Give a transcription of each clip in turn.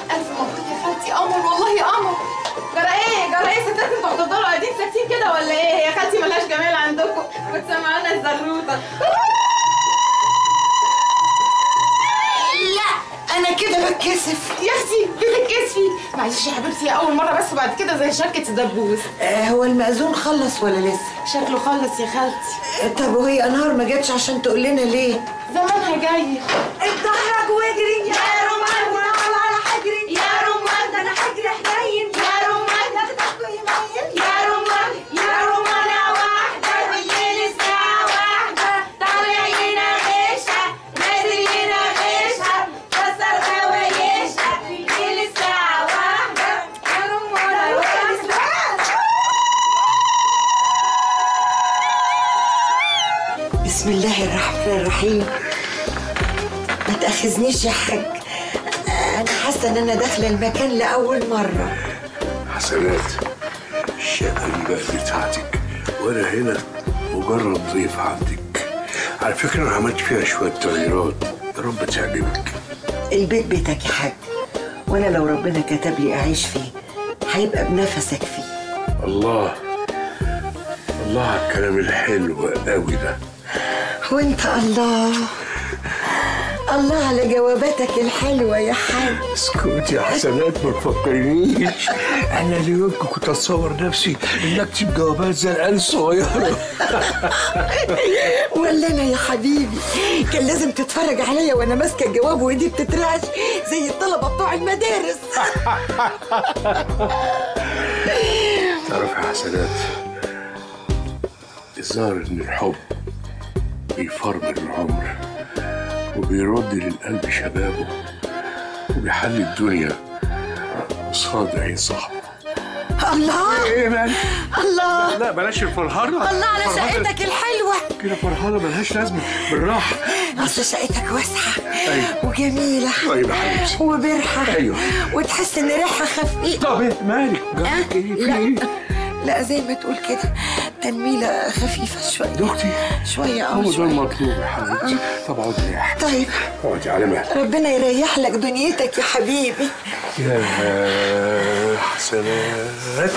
الف مبروك يا خالتي قمر والله قمر جرى ايه جرى ايه ستات انتوا هتفضلوا قاعدين ساكتين كده ولا ايه يا خالتي ملهاش جمال عندكم بتسمعونا الزغروطه لا انا كده بتكسف يا اختي بتتكسفي معلش يا حبيبتي يا اول مره بس بعد كده زي شركه الدبوس آه هو المأذون خلص ولا لسه شكله خلص يا خالتي آه طب وهي انهار ما جاتش عشان تقول لنا ليه زمانها جاي اتدحرج واجري يا رومان ونعل على حجري يا رومان ده انا حجري حنين يا رومان دغدغ ويميل يا رومان يا رومانة واحدة بالليل الساعة واحدة طالعين غيشة نازلين غيشة كسر خوايشها بالليل الساعة واحدة يا رومانة واحدة بسم الله الرحمن الرحيم ما تاخذنيش يا حاج انا حاسه ان انا داخله المكان لاول مره حسنات الشقة دي بقى بتاعتك وأنا هنا مجرد ضيف عندك على فكرة أنا عملت فيها شوية تغييرات يا رب تعجبك البيت بيتك يا حاج وانا لو ربنا كتب لي اعيش فيه هيبقى بنفسك فيه الله الله على الكلام الحلو قوي ده وانت الله الله على جواباتك الحلوه يا حاج اسكت يا حسنات ما تفكرنيش انا اليوم كنت اتصور نفسي ان اكتب جوابات زي العيال الصغيره ولا انا يا حبيبي كان لازم تتفرج عليا وانا ماسكه الجواب وايدي بتترعش زي الطلبه بتوع المدارس تعرف يا حسنات الظاهر ان الحب بيفرمل العمر وبيرد للقلب شبابه وبيحل الدنيا قصاد عين صاحبه الله ايه مالك؟ الله لا بلاش الفرهانه الله على شقتك الحلوه كده فرهانه ملهاش لازمه بالراحه اصل شقتك واسعه أيوة. وجميله طيب يا حبيبتي وبرحه أيوة. وتحس ان ريحها خفيفه طب إيه مالك؟ جابك ايه في لا ايه؟ لا زي ما تقول كده تنميله خفيفه شويه دختي شويه هو اه ده شويه المطلوب يا حبيبتي طب اقعدي ريح طيب اقعدي على مهلك ربنا يريح لك دنيتك يا حبيبي يا حسنات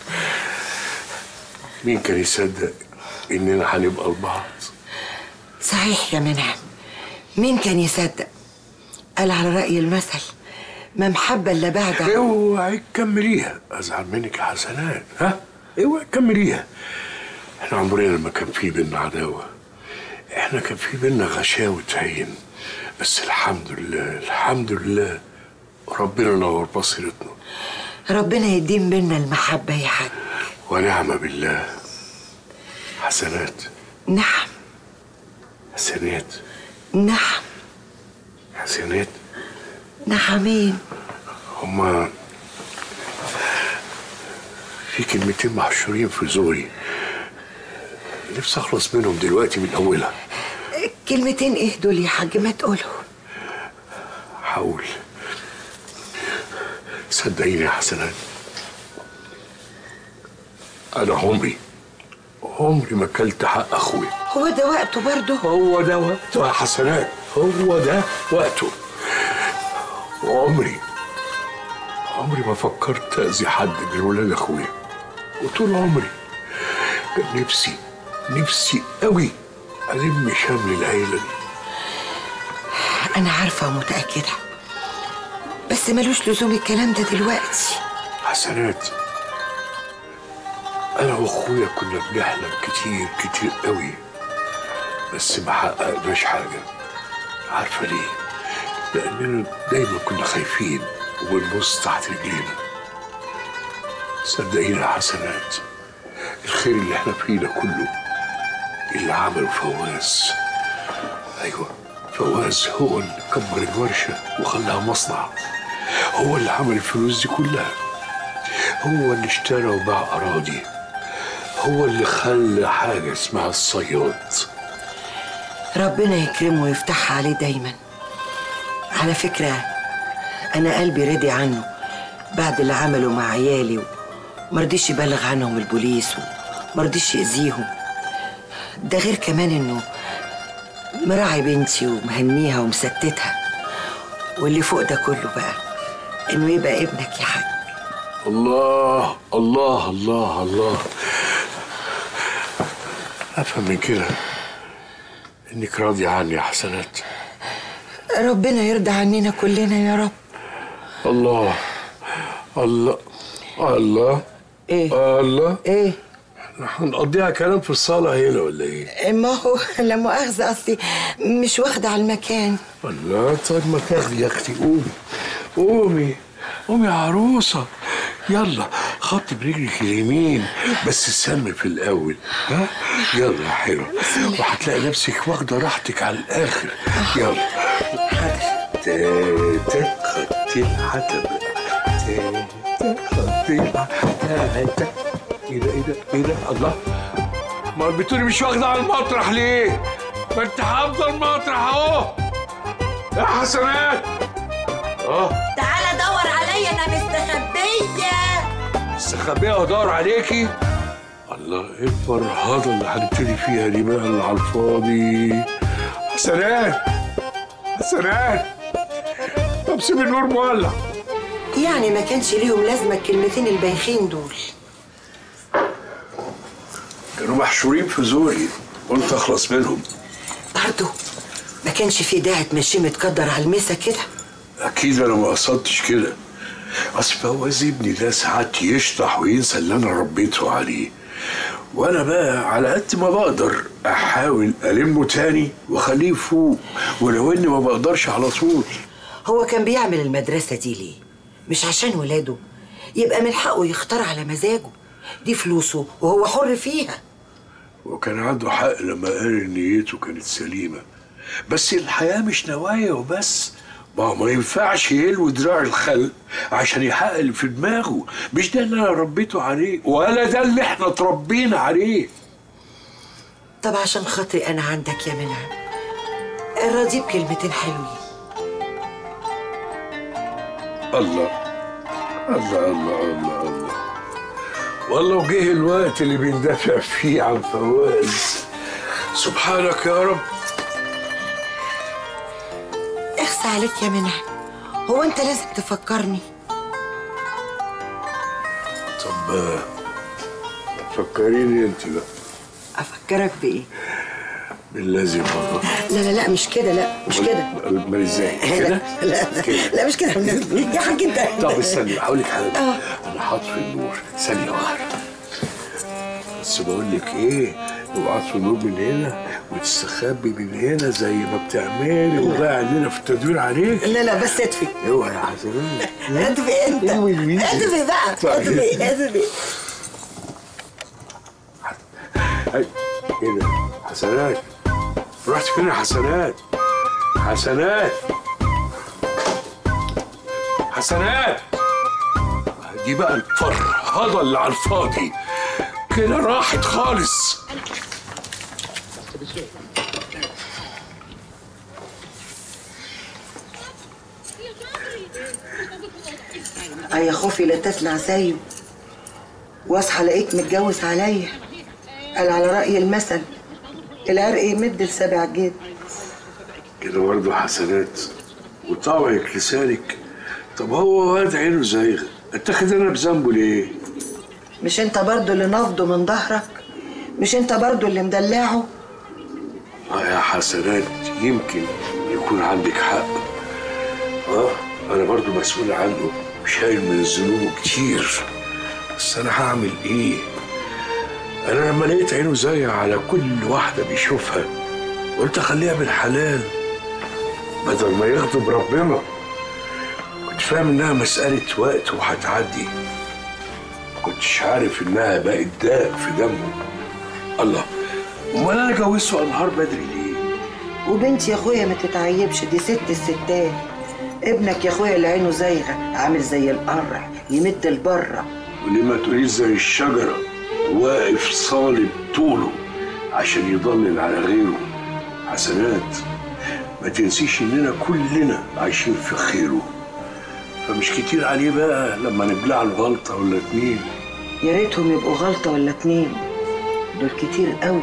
مين كان يصدق اننا هنبقى لبعض صحيح يا منعم مين كان يصدق قال على رأي المثل ما محبة إلا بعد اوعي تكمليها ازعل منك يا حسنات ها اوعي تكمليها احنا عمرنا ما كان في بينا عداوه احنا كان في بينا غشاوة عين بس الحمد لله الحمد لله ربنا نور بصيرتنا ربنا يديم بينا المحبة يا حاج ونعم بالله حسنات نعم حسنات نعم حسنات نعمين هما في كلمتين محشورين في زوري نفسي اخلص منهم دلوقتي من اولها كلمتين ايه دول يا حاج ما تقولهم حاول صدقيني يا حسنات انا عمري عمري ما اكلت حق اخويا هو ده وقته برضه هو ده وقته يا حسنات هو ده وقته وعمري عمري ما فكرت اذي حد من ولاد اخويا وطول عمري كان نفسي نفسي قوي الم شمل العيله دي أنا عارفة ومتأكدة بس ملوش لزوم الكلام ده دلوقتي حسنات انا واخويا كنا بنحلم كتير كتير قوي بس ما حققناش حاجه عارفه ليه لاننا دايما كنا خايفين وبنبص تحت رجلينا صدقيني يا حسنات الخير اللي احنا فيه ده كله اللي عمله فواز ايوه فواز هو اللي كبر الورشه وخلاها مصنع هو اللي عمل الفلوس دي كلها هو اللي اشترى وباع اراضي هو اللي خلى حاجه اسمها الصياد ربنا يكرمه ويفتحها عليه دايما على فكرة أنا قلبي رضي عنه بعد اللي عمله مع عيالي ومرضيش يبلغ عنهم البوليس ومرضيش يأذيهم ده غير كمان إنه مراعي بنتي ومهنيها ومستتها واللي فوق ده كله بقى انه يبقى ابنك يا حاج الله الله الله الله افهم من كده انك راضية عني يا حسنات ربنا يرضى عننا كلنا يا رب الله الله الله ايه الله ايه هنقضيها كلام في الصالة هنا ولا ايه؟ ما هو لا مؤاخذة أصلي مش واخدة على المكان الله طيب ما تاخدي يا اختي قومي قومي قومي يا عروسة يلا خط برجلك اليمين بس السم في الأول ها يلا يا حلو وهتلاقي نفسك واخدة راحتك على الآخر يلا تاتا خط الحتب تاتا خط الحتب ايه ده ايه ده ايه ده الله ما بتقولي مش واخدة على المطرح ليه؟ ما انت حافظة المطرح اهو يا حسنات اه تعالى دور عليا انا مستخبيه استخبيها وادور عليكي الله ايه الفرهضه اللي هنبتدي فيها دي بقى اللي على الفاضي حسنات حسنات طب سيب النور مولع يعني ما كانش ليهم لازمة الكلمتين البايخين دول كانوا محشورين في زوري قلت اخلص منهم برضه ما كانش في داعي تمشيه متقدر على المسا كده اكيد انا ما قصدتش كده اصل فواز ابني ده ساعات يشطح وينسى اللي انا ربيته عليه وانا بقى على قد ما بقدر احاول المه تاني واخليه فوق ولو اني ما بقدرش على طول هو كان بيعمل المدرسة دي ليه؟ مش عشان ولاده يبقى من حقه يختار على مزاجه دي فلوسه وهو حر فيها وكان عنده حق لما قال ان نيته كانت سليمه بس الحياه مش نوايا وبس ما هو ما ينفعش يلوي دراع الخلق عشان يحقق اللي في دماغه مش ده اللي انا ربيته عليه ولا ده اللي احنا اتربينا عليه طب عشان خاطري أنا عندك يا منعم راضي بكلمتين حلوين الله الله الله الله الله والله وجه الوقت اللي بندافع فيه عن فواز سبحانك يا رب اخس عليك يا منعم هو أنت لازم تفكرني طب آه، فكريني انت بقى أفكرك بإيه؟ باللازم والله لا لا لا مش كده لا مش كده امال ازاي كده لا لا, لا مش كده يا حاج انت طب استني هقول لك حاجه انا حاطط في النور ثانيه واحده بس بقول لك ايه اوعى في النور من هنا وتستخبي من هنا زي ما بتعملي وضيع عندنا في التدوير عليك لا لا بس اطفي اوعى يا حسنات اطفي انت ايه والمين؟ اطفي بقى طيب. اطفي اطفي هاي ايه ده حسنات رحت فين يا حسنات حسنات حسنات دي بقى الفرهضه اللي على الفاضي كده راحت خالص يا خوفي لا تسمع زيه واصحى الاقيك متجوز عليا قال على رأي المثل العرق يمد لسبع جيب كده برضه حسنات وطوعك لسانك طب هو واد عينه زايغه اتخذ انا بذنبه ليه؟ مش انت برضو اللي نافضه من ظهرك مش انت برضو اللي مدلعه اه يا حسنات يمكن يكون عندك حق اه انا برضو مسؤول عنه وشايل من الذنوب كتير بس انا هعمل ايه انا لما لقيت عينه زي على كل واحده بيشوفها قلت اخليها بالحلال بدل ما يغضب ربنا كنت فاهم انها مساله وقت وهتعدي كنتش عارف انها بقت داء في دمه الله امال انا جوزته انهار بدري ليه وبنتي يا اخويا ما تتعيبش دي ست الستات ابنك يا اخويا اللي عينه زايغه عامل زي القرع يمد لبره وليه ما تقوليش زي الشجرة واقف صالب طوله عشان يضلل على غيره حسنات ما تنسيش اننا كلنا عايشين في خيره فمش كتير عليه بقى لما نبلع له غلطة ولا اتنين يا ريتهم يبقوا غلطه ولا اتنين دول كتير قوي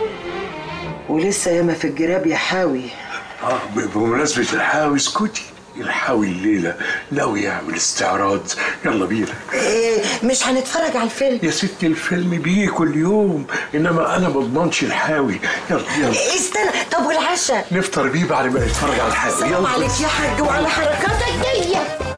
ولسه ياما في الجراب يا حاوي اه بمناسبة الحاوي اسكتي الحاوي الليله ناوي يعمل استعراض يلا بينا إيه مش هنتفرج على الفيلم يا ستي الفيلم بيه كل يوم انما انا ما اضمنش الحاوي يلا يلا استنى طب والعشاء نفطر بيه بعد ما نتفرج على الحاوي سلام يلا عليك يا حاج وعلى حركاتك دي